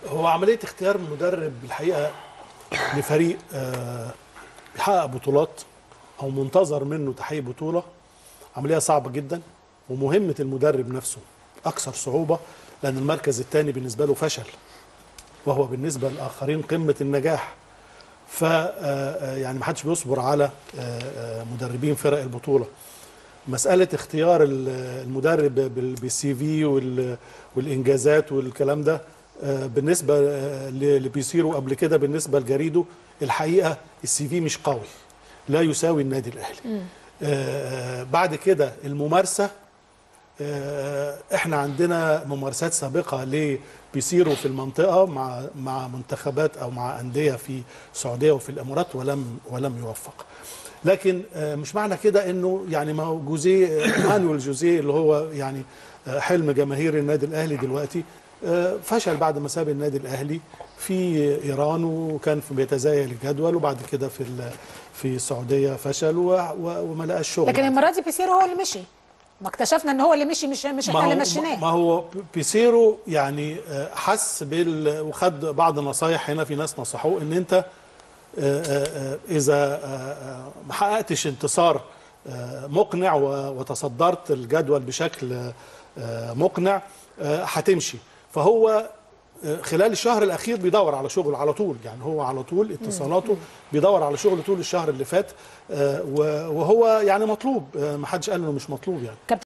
هو عمليه اختيار مدرب الحقيقه لفريق آه، بيحقق بطولات او منتظر منه تحقيق بطوله عمليه صعبه جدا ومهمه المدرب نفسه اكثر صعوبه لان المركز الثاني بالنسبه له فشل وهو بالنسبه للاخرين قمه النجاح ف آه، يعني ما حدش بيصبر على آه، آه، مدربين فرق البطوله مساله اختيار ال- المدرب بال- بالسي في وال- والانجازات والكلام ده آه، بالنسبه آه، ل- اللي بيصيروا قبل كده بالنسبه لجريده الحقيقه السي في مش قوي لا يساوي النادي الاهلي آه، بعد كده الممارسه آه، احنا عندنا ممارسات سابقه ل بيصيروا في المنطقه مع مع منتخبات او مع انديه في السعوديه وفي الامارات ولم ولم يوفق لكن آه، مش معنى كده انه يعني ما هو جوزيه آه، مانويل جوزيه اللي هو يعني آه، حلم جماهير النادي الاهلي دلوقتي آه، فشل بعد ما ساب النادي الاهلي في ايران وكان في بيتزايل الجدول وبعد كده في ال- في السعوديه فشل و- و- وما لقاش شغل لكن المره دي بيسيرو هو اللي مشي ما اكتشفنا ان هو اللي مشي مش مش احنا اللي ما مشيناه هو بيسيرو يعني آه، حس بال وخد بعض النصايح هنا في ناس نصحوه ان انت آه، آه، آه، اذا آه، آه، ما حققتش انتصار آه، مقنع و- وتصدرت الجدول بشكل آه، مقنع آه، هتمشي فهو آه، خلال الشهر الاخير بيدور على شغل على طول يعني هو على طول اتصالاته بيدور على شغل طول الشهر اللي فات آه، و- وهو يعني مطلوب آه، ما حدش قال انه مش مطلوب يعني